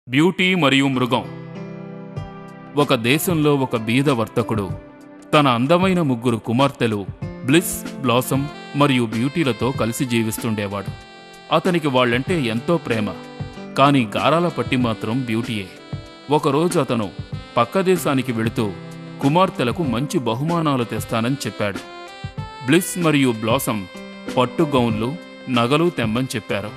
beauty మరియు మృగం ఒక దేశంలో ఒక బీద వర్తకుడు తన అందమైన ముగ్గురు కుమార్తెలు బ్లిస్ బ్లాసమ్ మరియు బ్యూటీలతో కలిసి జీవిస్తుండేవాడు అతనికి వాళ్ళంటే ఎంతో ప్రేమ కానీ గారాల పట్టి మాత్రం బ్యూటీయే ఒకరోజు అతను పక్క దేశానికి వెళుతూ కుమార్తెలకు మంచి బహుమానాలు తెస్తానని చెప్పాడు బ్లిస్ మరియు బ్లాసమ్ పట్టు గౌన్లు నగలు తెమ్మని చెప్పారు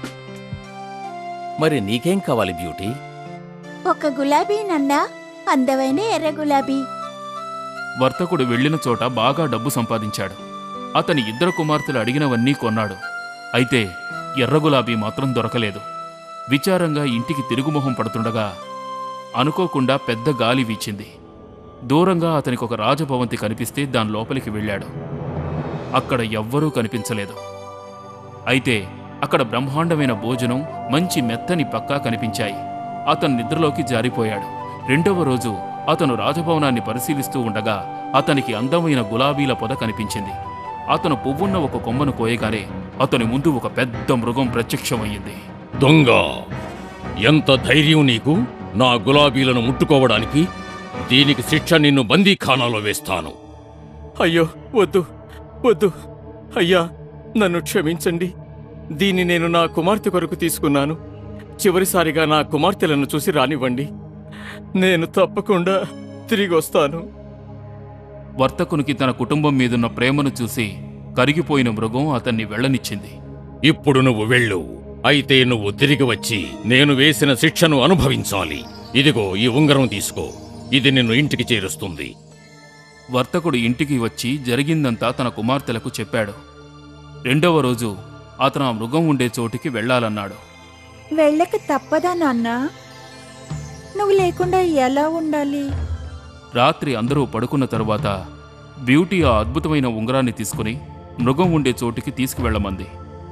మరి నీకేం కావాలి బ్యూటీ ఒక గులాబీ నన్నా అందమైన ఎర్ర గులాబీ వర్తకుడు వెళ్ళిన చోట బాగా డబ్బు సంపాదించాడు అతని ఇద్దరు కుమార్తెలు అడిగినవన్నీ కొన్నాడు అయితే ఎర్ర గులాబీ మాత్రం దొరకలేదు విచారంగా ఇంటికి తిరుగుమొహం పడుతుండగా అనుకోకుండా పెద్ద గాలి వీచింది దూరంగా అతనికి ఒక రాజభవంతి కనిపిస్తే దాని లోపలికి వెళ్ళాడు అక్కడ ఎవ్వరూ కనిపించలేదు అయితే అక్కడ బ్రహ్మాండమైన భోజనం మంచి మెత్తని పక్కా కనిపించాయి అతను నిద్రలోకి జారిపోయాడు రెండవ రోజు అతను రాజభవనాన్ని పరిశీలిస్తూ ఉండగా అతనికి అందమైన గులాబీల పొద కనిపించింది అతను పువ్వున్న ఒక కొమ్మను కోయగానే అతని ముందు ఒక పెద్ద మృగం ప్రత్యక్షమయ్యింది దొంగ ఎంత ధైర్యం నీకు నా గులాబీలను ముట్టుకోవడానికి దీనికి శిక్ష నిన్ను బందీఖానాలో వేస్తాను అయ్యో వద్దు వద్దు అయ్యా నన్ను క్షమించండి దీన్ని నేను నా కుమార్తె కొరకు తీసుకున్నాను చివరిసారిగా నా కుమార్తెలను చూసి రానివ్వండి నేను తప్పకుండా తిరిగి వస్తాను వర్తకునికి తన కుటుంబం మీదున్న ప్రేమను చూసి కరిగిపోయిన మృగం అతన్ని వెళ్ళనిచ్చింది ఇప్పుడు నువ్వు వెళ్ళు అయితే నువ్వు తిరిగి వచ్చి నేను వేసిన శిక్షను అనుభవించాలి ఇదిగో ఈ ఉంగరం తీసుకో ఇది నిన్ను ఇంటికి చేరుస్తుంది వర్తకుడు ఇంటికి వచ్చి జరిగిందంతా తన కుమార్తెలకు చెప్పాడు రెండవ రోజు అతను ఆ మృగం ఉండే చోటికి వెళ్ళాలన్నాడు వెళ్ళక తప్పదా నాన్నా నువ్వు లేకుండా ఎలా ఉండాలి రాత్రి అందరూ పడుకున్న తరువాత బ్యూటీ ఆ అద్భుతమైన ఉంగరాన్ని తీసుకుని మృగం ఉండే చోటికి తీసుకువెళ్ళమంది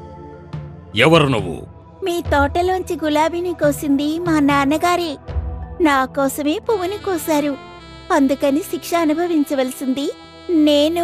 ఎవరు నువ్వు మీ తోటలోంచి గులాబీని కోసింది మా నాన్నగారే నా కోసమే పువ్వుని కోశారు అందుకని శిక్ష అనుభవించవలసింది నేను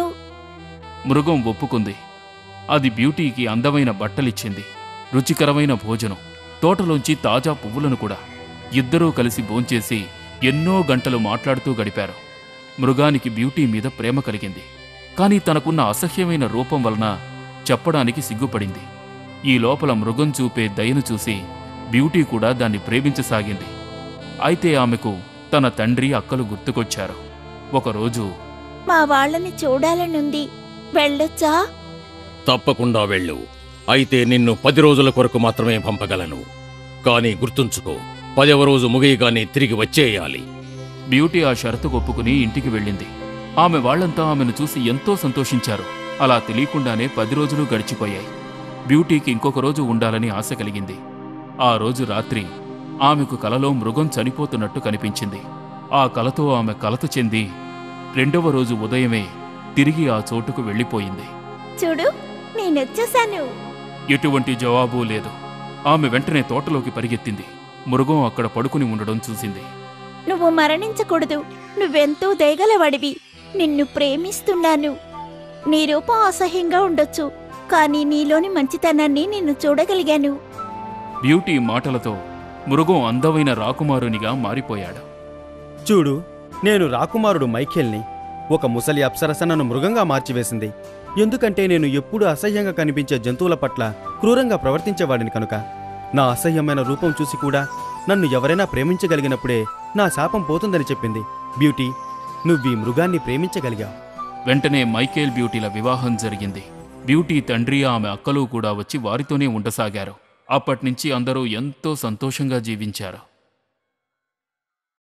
మృగం ఒప్పుకుంది అది బ్యూటీకి అందమైన బట్టలిచ్చింది రుచికరమైన భోజనం తోటలోంచి తాజా పువ్వులను కూడా ఇద్దరూ కలిసి భోంచేసి ఎన్నో గంటలు మాట్లాడుతూ గడిపారు మృగానికి బ్యూటీ మీద ప్రేమ కలిగింది కాని తనకున్న అసహ్యమైన రూపం వలన చెప్పడానికి సిగ్గుపడింది ఈ లోపల మృగం చూపే దయను చూసి బ్యూటీ కూడా దాన్ని ప్రేమించసాగింది అయితే ఆమెకు తన తండ్రి అక్కలు గుర్తుకొచ్చారు ఒకరోజు మా వాళ్ళని చూడాలనుంది వెళ్ళొచ్చా తప్పకుండా వెళ్ళు అయితే నిన్ను పది రోజుల కొరకు మాత్రమే పంపగలను కానీ గుర్తుంచుకో పదవ రోజు ముగియగానే తిరిగి వచ్చేయాలి బ్యూటీ ఆ షరతు ఒప్పుకుని ఇంటికి వెళ్ళింది ఆమె వాళ్ళంతా ఆమెను చూసి ఎంతో సంతోషించారు అలా తెలియకుండానే పది రోజులు గడిచిపోయాయి బ్యూటీకి ఇంకొక రోజు ఉండాలని ఆశ కలిగింది ఆ రోజు రాత్రి ఆమెకు కలలో మృగం చనిపోతున్నట్టు కనిపించింది ఆ కలతో ఆమె కలత చెంది రెండవ రోజు ఉదయమే తిరిగి ఆ చోటుకు వెళ్ళిపోయింది చూడు నేనొచ్చేసాను ఎటువంటి జవాబు లేదు ఆమె వెంటనే తోటలోకి పరిగెత్తింది మృగం అక్కడ పడుకుని ఉండడం చూసింది నువ్వు మరణించకూడదు నువ్వెంతో దయగలవాడివి నిన్ను ప్రేమిస్తున్నాను నీ రూపం అసహ్యంగా ఉండొచ్చు కానీ నీలోని మంచితనాన్ని నిన్ను చూడగలిగాను బ్యూటీ మాటలతో మృగం అందమైన రాకుమారునిగా మారిపోయాడు చూడు నేను రాకుమారుడు మైఖేల్ని ఒక ముసలి అప్సరస నన్ను మృగంగా మార్చివేసింది ఎందుకంటే నేను ఎప్పుడూ అసహ్యంగా కనిపించే జంతువుల పట్ల క్రూరంగా ప్రవర్తించేవాడిని కనుక నా అసహ్యమైన రూపం చూసి కూడా నన్ను ఎవరైనా ప్రేమించగలిగినప్పుడే నా శాపం పోతుందని చెప్పింది బ్యూటీ నువ్వీ మృగాన్ని ప్రేమించగలిగావు వెంటనే మైకేల్ బ్యూటీల వివాహం జరిగింది బ్యూటీ తండ్రి ఆమె అక్కలు కూడా వచ్చి వారితోనే ఉండసాగారు అప్పట్నుంచి అందరూ ఎంతో సంతోషంగా జీవించారు